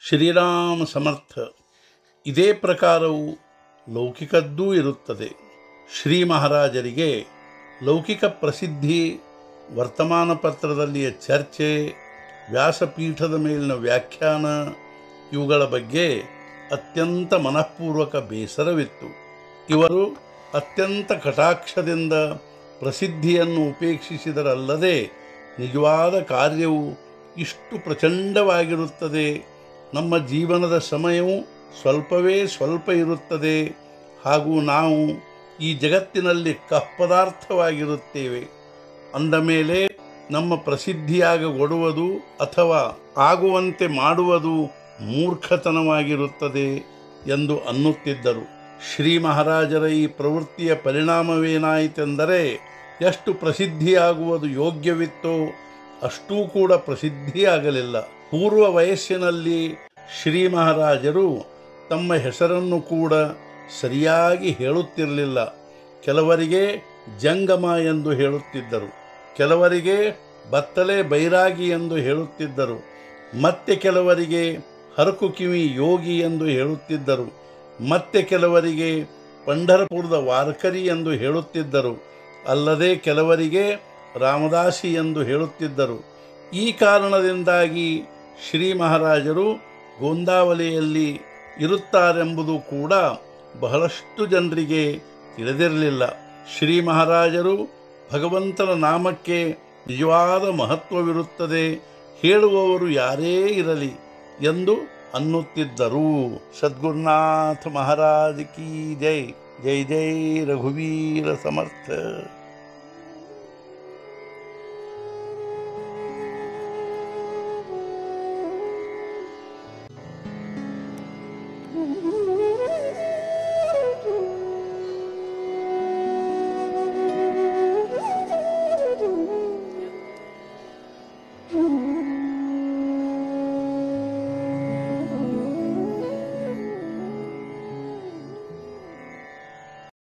ಶ್ರೀರಾಮ ಸಮರ್ಥ ಇದೇ ಪ್ರಕಾರವು ಲೌಕಿಕದ್ದೂ ಇರುತ್ತದೆ ಶ್ರೀ ಮಹಾರಾಜರಿಗೆ ಲೌಕಿಕ ಪ್ರಸಿದ್ಧಿ ವರ್ತಮಾನ ಪತ್ರದಲ್ಲಿಯ ಚರ್ಚೆ ವ್ಯಾಸಪೀಠದ ಮೇಲಿನ ವ್ಯಾಖ್ಯಾನ ಇವುಗಳ ಬಗ್ಗೆ ಅತ್ಯಂತ ಮನಃಪೂರ್ವಕ ಬೇಸರವಿತ್ತು ಇವರು ಅತ್ಯಂತ ಕಟಾಕ್ಷದಿಂದ ಪ್ರಸಿದ್ಧಿಯನ್ನು ಉಪೇಕ್ಷಿಸಿದರಲ್ಲದೆ ನಿಜವಾದ ಕಾರ್ಯವು ಇಷ್ಟು ಪ್ರಚಂಡವಾಗಿರುತ್ತದೆ ನಮ್ಮ ಜೀವನದ ಸಮಯವು ಸ್ವಲ್ಪವೇ ಸ್ವಲ್ಪ ಇರುತ್ತದೆ ಹಾಗೂ ನಾವು ಈ ಜಗತ್ತಿನಲ್ಲಿ ಕಪ್ಪದಾರ್ಥವಾಗಿರುತ್ತೇವೆ ಅಂದ ಮೇಲೆ ನಮ್ಮ ಪ್ರಸಿದ್ಧಿಯಾಗಗೊಡುವುದು ಅಥವಾ ಆಗುವಂತೆ ಮಾಡುವುದು ಮೂರ್ಖತನವಾಗಿರುತ್ತದೆ ಎಂದು ಅನ್ನುತ್ತಿದ್ದರು ಶ್ರೀ ಮಹಾರಾಜರ ಈ ಪ್ರವೃತ್ತಿಯ ಪರಿಣಾಮವೇನಾಯಿತೆಂದರೆ ಎಷ್ಟು ಪ್ರಸಿದ್ಧಿಯಾಗುವುದು ಯೋಗ್ಯವಿತ್ತೋ ಅಷ್ಟೂ ಕೂಡ ಪ್ರಸಿದ್ಧಿಯಾಗಲಿಲ್ಲ ಪೂರ್ವ ವಯಸ್ಸಿನಲ್ಲಿ ಶ್ರೀ ಮಹಾರಾಜರು ತಮ್ಮ ಹೆಸರನ್ನು ಕೂಡ ಸರಿಯಾಗಿ ಹೇಳುತ್ತಿರಲಿಲ್ಲ ಕೆಲವರಿಗೆ ಜಂಗಮ ಎಂದು ಹೇಳುತ್ತಿದ್ದರು ಕೆಲವರಿಗೆ ಬತ್ತಲೆ ಬೈರಾಗಿ ಎಂದು ಹೇಳುತ್ತಿದ್ದರು ಮತ್ತೆ ಕೆಲವರಿಗೆ ಹರಕು ಕಿವಿ ಯೋಗಿ ಎಂದು ಹೇಳುತ್ತಿದ್ದರು ಮತ್ತೆ ಕೆಲವರಿಗೆ ಪಂಢರಪುರದ ವಾರ್ಕರಿ ಎಂದು ಹೇಳುತ್ತಿದ್ದರು ಅಲ್ಲದೆ ಕೆಲವರಿಗೆ ರಾಮದಾಸಿ ಎಂದು ಹೇಳುತ್ತಿದ್ದರು ಈ ಕಾರಣದಿಂದಾಗಿ ಶ್ರೀ ಮಹಾರಾಜರು ಗೋಂದಾವಲಿಯಲ್ಲಿ ಇರುತ್ತಾರೆಂಬುದು ಕೂಡ ಬಹಳಷ್ಟು ಜನರಿಗೆ ತಿಳಿದಿರಲಿಲ್ಲ ಶ್ರೀ ಮಹಾರಾಜರು ಭಗವಂತನ ನಾಮಕ್ಕೆ ನಿಜವಾದ ಮಹತ್ವವಿರುತ್ತದೆ ಹೇಳುವವರು ಯಾರೇ ಇರಲಿ ಎಂದು ಅನ್ನುತ್ತಿದ್ದರು ಸದ್ಗುರುನಾಥ ಮಹಾರಾಜ್ ಕಿ ಜೈ ಜೈ ಜೈ ರಘುವೀರ ಸಮರ್ಥ